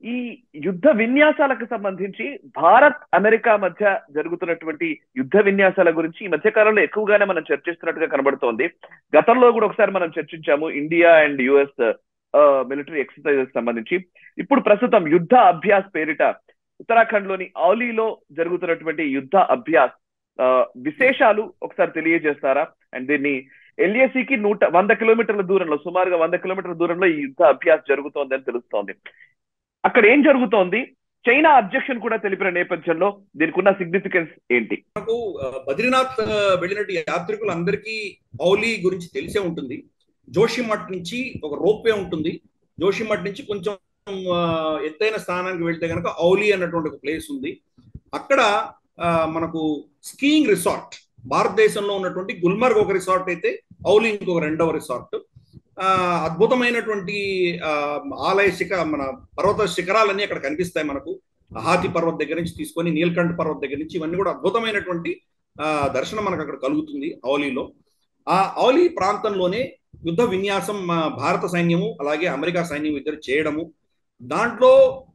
ఈ యుద్ధ విన్యాసాలకు సంబంధించి భారత్ అమెరికా మధ్య జరుగుతున్నటువంటి యుద్ధ విన్యాసాల గురించి ఈ మధ్య కాలంలో ఎక్కువగానే మనం చర్చిస్తున్నట్టుగా కనబడుతోంది గతంలో కూడా ఒకసారి మనం చర్చించాము India and US military exercises సంబంధించి ఇప్పుడు ప్రస్తుతం యుద్ధ అభ్యాస్ పేరిట ఉత్తరాఖండ్ లోని ఔలీలో జరుగుతున్నటువంటి యుద్ధ అభ్యాస్ ఆ, విశేషాలు ఒకసారి తెలియజేస్తారా అండ్ దీన్ని ఎల్ఏసికి నూట వంద కిలోమీటర్ల దూరంలో సుమారుగా వంద కిలోమీటర్ల దూరంలో ఈ యుద్ధ అభ్యాస్ జరుగుతోంది అని తెలుస్తోంది అక్కడ ఏం జరుగుతోంది చైనా అబ్జెక్షన్ కూడా తెలిపిన నేపథ్యంలో దీనికి ఉన్న సిగ్నిఫికెన్స్ ఏంటి మనకు ఆ, బద్రీనాథ్ ఆ, వెళ్ళినట్టు యాత్రికులందరికీ ఔలీ గురించి తెలిసే ఉంటుంది జోషిమఠ్ నుంచి ఒక రోప్వే ఉంటుంది జోషిమఠ్ నుంచి కొంచెం ఆ, ఎత్తైన స్థానానికి వెళ్తే కనుక ఔలీ అన్నటువంటి ఒక ప్లేస్ ఉంది అక్కడ ఆ, మనకు స్కీయింగ్ రిసార్ట్ భారతదేశంలో ఉన్నటువంటి గుల్మర్గ్ ఒక రిసార్ట్ అయితే ఔలీ ఇంకొక రెండవ రిసార్ట్ ఆ, అద్భుతమైనటువంటి ఆ, ఆలయ శిఖ మన పర్వత శిఖరాలన్నీ అక్కడ కనిపిస్తాయి మనకు హాతి పర్వత్ దగ్గర నుంచి తీసుకొని నీల్కంఠ పర్వత్ దగ్గర నుంచి ఇవన్నీ కూడా అద్భుతమైనటువంటి ఆ, దర్శనం మనకు అక్కడ కలుగుతుంది ఔలీలో ఆ ఔలీ ప్రాంతంలోనే యుద్ధ విన్యాసం మా భారత సైన్యము అలాగే అమెరికా సైన్యం ఇద్దరు చేయడము దాంట్లో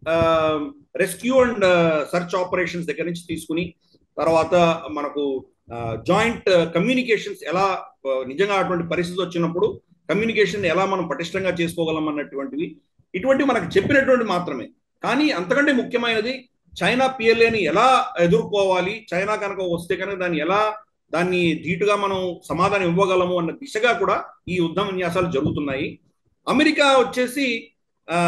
రెస్క్యూ అండ్ సర్చ్ ఆపరేషన్స్ దగ్గర నుంచి తీసుకుని తర్వాత మనకు జాయింట్ కమ్యూనికేషన్స్ ఎలా ఆ, నిజంగా అటువంటి పరిస్థితి వచ్చినప్పుడు కమ్యూనికేషన్ ఎలా మనం పటిష్టంగా చేసుకోగలం అన్నటువంటివి ఇటువంటివి మనకు చెప్పినటువంటి మాత్రమే కానీ అంతకంటే ముఖ్యమైనది చైనా పిఎల్ఏని ఎలా ఎదుర్కోవాలి చైనా కనుక వస్తే కనుక దాన్ని ఎలా దాన్ని ధీటుగా మనం సమాధానం ఇవ్వగలము అన్న దిశగా కూడా ఈ యుద్ధ విన్యాసాలు జరుగుతున్నాయి అమెరికా వచ్చేసి ఆ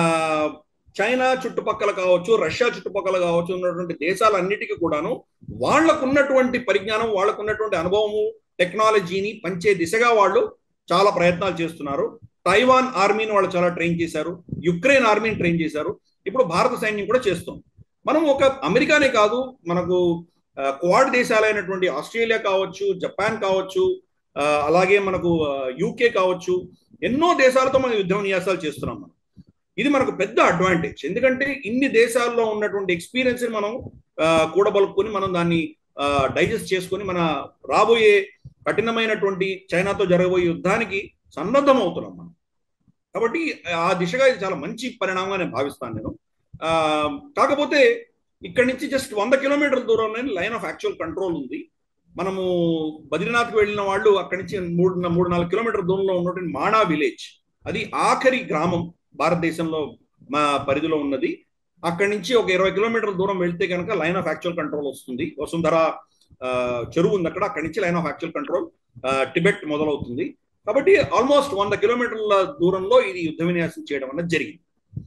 చైనా చుట్టుపక్కల కావచ్చు రష్యా చుట్టుపక్కల కావచ్చు ఉన్నటువంటి దేశాలన్నిటికీ కూడాను వాళ్లకున్నటువంటి పరిజ్ఞానం వాళ్ళకున్నటువంటి అనుభవము టెక్నాలజీని పంచే దిశగా వాళ్ళు చాలా ప్రయత్నాలు చేస్తున్నారు తైవాన్ ఆర్మీని వాళ్ళు చాలా ట్రైన్ చేశారు యుక్రెయిన్ ఆర్మీని ట్రైన్ చేశారు ఇప్పుడు భారత సైన్యం కూడా చేస్తాం మనం ఒక అమెరికానే కాదు మనకు ఆ, క్వాడ్ దేశాలైనటువంటి ఆస్ట్రేలియా కావచ్చు జపాన్ కావచ్చు ఆ, అలాగే మనకు యూకే కావచ్చు ఎన్నో దేశాలతో మనం యుద్ధ విన్యాసాలు చేస్తున్నాం మనం ఇది మనకు పెద్ద అడ్వాంటేజ్ ఎందుకంటే ఇన్ని దేశాల్లో ఉన్నటువంటి ఎక్స్పీరియన్స్ మనం ఆ, కూడబలుపుకొని మనం దాన్ని డైజెస్ట్ చేసుకొని మన రాబోయే కఠినమైనటువంటి చైనాతో జరగబోయే యుద్ధానికి సన్నద్ధం అవుతున్నాం మనం కాబట్టి ఆ దిశగా ఇది చాలా మంచి పరిణామంగా నేను భావిస్తాను నేను ఆ, కాకపోతే ఇక్కడి నుంచి జస్ట్ వంద కిలోమీటర్ల దూరంలో లైన్ ఆఫ్ యాక్చువల్ కంట్రోల్ ఉంది మనము బద్రీనాథ్కి వెళ్ళిన వాళ్ళు అక్కడి నుంచి మూడు మూడు నాలుగు కిలోమీటర్ల దూరంలో ఉన్నటువంటి మాణా విలేజ్ అది ఆఖరి గ్రామం భారతదేశంలో మా పరిధిలో ఉన్నది అక్కడి నుంచి ఒక ఇరవై కిలోమీటర్ల దూరం వెళ్తే కనుక లైన్ ఆఫ్ యాక్చువల్ కంట్రోల్ వస్తుంది వసుంధర ఆ, చెరువు ఉంది అక్కడ అక్కడి నుంచి line of actual control Tibet మొదలవుతుంది కాబట్టి ఆల్మోస్ట్ వంద కిలోమీటర్ల దూరంలో ఇది యుద్ధ విన్యాసం చేయడం అన్నది జరిగింది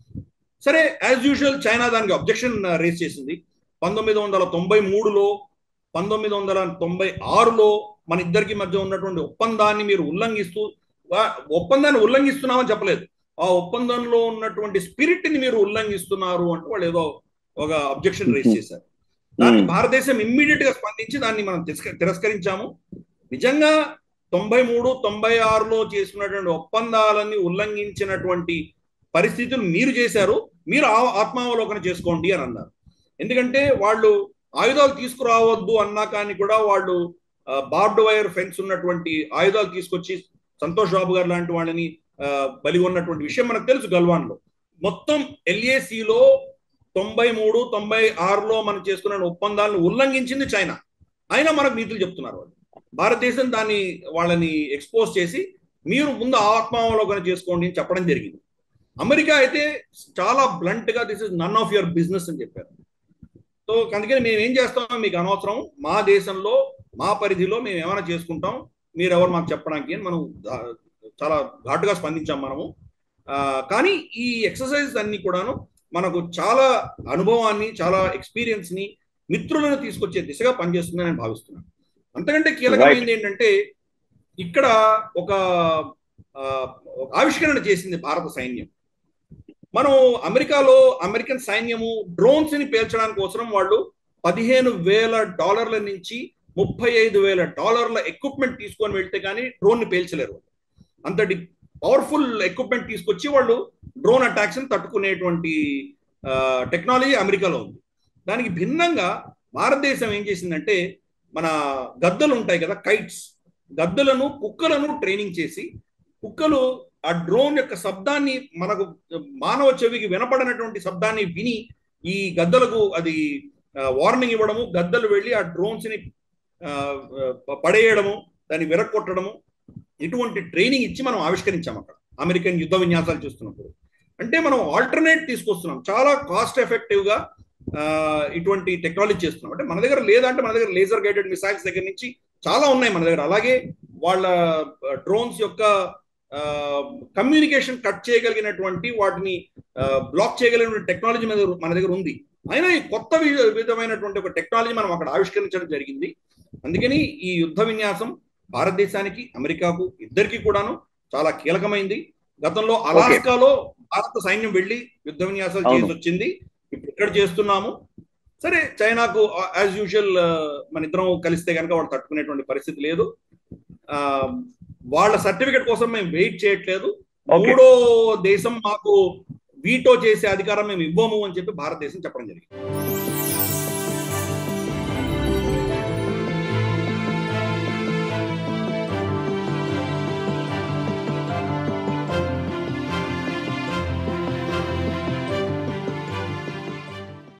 సరే యాజ్ యూజువల్ చైనా దానికి అబ్జెక్షన్ రేస్ చేసింది పంతొమ్మిది వందల తొంభై మూడులో పంతొమ్మిది వందల తొంభై ఆరులో మన ఇద్దరికి మధ్య ఉన్నటువంటి ఒప్పందాన్ని మీరు ఉల్లంఘిస్తూ వా- ఒప్పందాన్ని ఉల్లంఘిస్తున్నామని చెప్పలేదు ఆ ఒప్పందంలో ఉన్నటువంటి స్పిరిట్ ని మీరు ఉల్లంఘిస్తున్నారు అంటూ వాళ్ళు ఏదో ఒక అబ్జెక్షన్ రేస్ చేశారు దానికి భారతదేశం ఇమ్మీడియట్ గా స్పందించి దాన్ని మనం తిరస్క- తిరస్కరించాము నిజంగా తొంభై మూడు తొంభై ఆరులో చేసుకున్నటువంటి ఒప్పందాలని ఉల్లంఘించినటువంటి పరిస్థితులు మీరు చేశారు మీరు ఆ- ఆత్మావలోకన చేసుకోండి అని అన్నారు ఎందుకంటే వాళ్ళు ఆయుధాలు తీసుకురావద్దు అన్నా కానీ కూడా వాళ్ళు బార్డ్ వైర్ ఫెన్స్ ఉన్నటువంటి ఆయుధాలు తీసుకొచ్చి సంతోష్ బాబు గారు లాంటి వాళ్ళని ఆ, బలి ఉన్నటువంటి విషయం మనకు తెలుసు గల్వాన్ లో మొత్తం ఎల్ఏసిలో తొంభై మూడు తొంభై ఆరులో మనం చేసుకున్న ఒప్పందాలను ఉల్లంఘించింది చైనా అయినా మనకు నీతులు చెప్తున్నారు వాళ్ళు భారతదేశం దాన్ని వాళ్ళని ఎక్స్పోజ్ చేసి మీరు ముందు ఆత్మావలోకన చేసుకోండి అని చెప్పడం జరిగింది అమెరికా అయితే చాలా బ్లంట్ గా this is none of your business అని చెప్పారు సో అందుకని మేము ఏం చేస్తామో మీకు అనవసరం మా దేశంలో మా పరిధిలో మేము ఏమైనా చేసుకుంటాం మీరు ఎవరు మాకు చెప్పడానికి అని మనం దా- చాలా ఘాటుగా స్పందించాం మనము ఆ, కానీ ఈ ఎక్సర్సైజ్ అన్ని కూడాను మనకు చాలా అనుభవాన్ని చాలా ఎక్స్పీరియన్స్ ని మిత్రులను తీసుకొచ్చే దిశగా పనిచేస్తుందని నేను భావిస్తున్నాను అంతకంటే కీలకమైనది ఏంటంటే ఇక్కడ ఒక ఆ, ఒక ఆవిష్కరణ చేసింది భారత సైన్యం మనం అమెరికాలో అమెరికన్ సైన్యము డ్రోన్స్ ని పేల్చడానికి కోసం వాళ్ళు పదిహేను వేల డాలర్ల నుంచి ముప్పై ఐదు వేల డాలర్ల ఎక్విప్మెంట్ తీసుకొని వెళ్తే కానీ డ్రోన్ ని పేల్చలేరు అంతటి పవర్ఫుల్ ఎక్విప్మెంట్ తీసుకొచ్చి వాళ్ళు డ్రోన్ అటాక్స్ ని తట్టుకునేటువంటి టెక్నాలజీ అమెరికాలో ఉంది దానికి భిన్నంగా భారతదేశం ఏం చేసిందంటే మన గద్దలు ఉంటాయి కదా కైట్స్ గద్దలను కుక్కలను ట్రైనింగ్ చేసి కుక్కలు ఆ డ్రోన్ యొక్క శబ్దాన్ని మనకు మానవ చెవికి వినపడనటువంటి శబ్దాన్ని విని ఈ గద్దలకు అది వార్నింగ్ ఇవ్వడము గద్దలు వెళ్ళి ఆ డ్రోన్స్ ని ఆ, ఆ, పడేయడము దాన్ని విరక్కొట్టడము ఇటువంటి ట్రైనింగ్ ఇచ్చి మనం ఆవిష్కరించాం అక్కడ అమెరికన్ యుద్ధ విన్యాసాలు చూస్తున్నప్పుడు అంటే మనం ఆల్టర్నేట్ తీసుకొస్తున్నాం చాలా కాస్ట్ ఎఫెక్టివ్ గా ఆ, ఇటువంటి టెక్నాలజీ చేస్తున్నాం అంటే మన దగ్గర లేదంటే మన దగ్గర లేజర్ గైడెడ్ మిసైల్స్ దగ్గర నుంచి చాలా ఉన్నాయి మన దగ్గర అలాగే వాళ్ళ డ్రోన్స్ యొక్క కమ్యూనికేషన్ కట్ చేయగలిగినటువంటి వాటిని బ్లాక్ చేయగలిగిన టెక్నాలజీ మీద మన దగ్గర ఉంది అయినా ఈ కొత్త వి- విధమైనటువంటి ఒక టెక్నాలజీ మనం అక్కడ ఆవిష్కరించడం జరిగింది అందుకని ఈ యుద్ధ విన్యాసం భారతదేశానికి అమెరికాకు ఇద్దరికి కూడాను చాలా కీలకమైంది గతంలో అలాస్కాలో భారత సైన్యం వెళ్ళి యుద్ధ విన్యాసాలు అవును. చేసి వచ్చింది ఇప్పుడు ఇక్కడ చేస్తున్నాము సరే చైనాకు యాజ్ యూజువల్ మన ఇద్దరం కలిస్తే కనుక వాళ్ళు తట్టుకునేటువంటి పరిస్థితి లేదు ఆ, వాళ్ళ సర్టిఫికెట్ కోసం మేము వెయిట్ చేయట్లేదు Okay. మూడో దేశం మాకు వీటో చేసే అధికారం మేము ఇవ్వము అని చెప్పి భారతదేశం చెప్పడం జరిగింది